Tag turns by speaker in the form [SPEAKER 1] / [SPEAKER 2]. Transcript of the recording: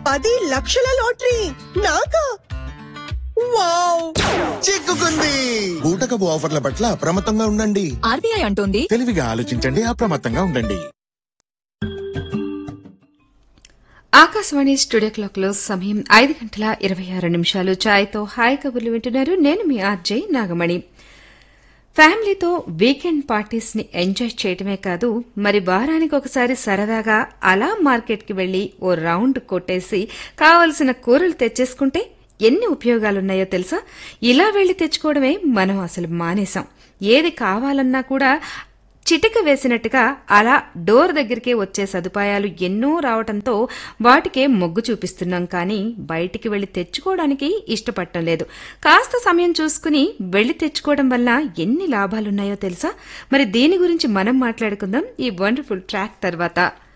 [SPEAKER 1] పది లక్షల లాటరీ నాకా వావ్
[SPEAKER 2] చిక్కుకుంది బూటకపు ఆఫర్ల పట్ల అప్రమత్తంగా ఉండండి
[SPEAKER 3] ఆర్బీఐ అంటోంది
[SPEAKER 2] తెలివిగా ఆలోచించండి అప్రమత్తంగా ఉండండి
[SPEAKER 4] ఆకాశవాణి స్టూడియో క్లాక్ లో సమయం ఐదు గంటల ఇరవై ఆరు నిమిషాలు ఛాయ్తో హాయ్ కబుర్లు వింటున్నారు నేను మీ ఆర్జే నాగమణి ఫ్యామిలీతో వీకెండ్ పార్టీస్ ని ఎంజాయ్ చేయటమే కాదు మరి వారానికి ఒకసారి సరదాగా అలా మార్కెట్కి వెళ్లి ఓ రౌండ్ కొట్టేసి కావలసిన కూరలు తెచ్చేసుకుంటే ఎన్ని ఉపయోగాలున్నాయో తెలుసా ఇలా వెళ్లి తెచ్చుకోవడమే మనం అసలు మానేశాం ఏది కావాలన్నా కూడా చిటిక వేసినట్టుగా అలా డోర్ దగ్గరికే వచ్చే సదుపాయాలు ఎన్నో రావటంతో వాటికే మొగ్గు చూపిస్తున్నాం కానీ బయటికి వెళ్లి తెచ్చుకోవడానికి ఇష్టపడటం లేదు కాస్త సమయం చూసుకుని వెళ్లి తెచ్చుకోవడం వల్ల ఎన్ని లాభాలున్నాయో తెలుసా మరి దీని గురించి మనం మాట్లాడుకుందాం ఈ వండర్ఫుల్ ట్రాక్ తర్వాత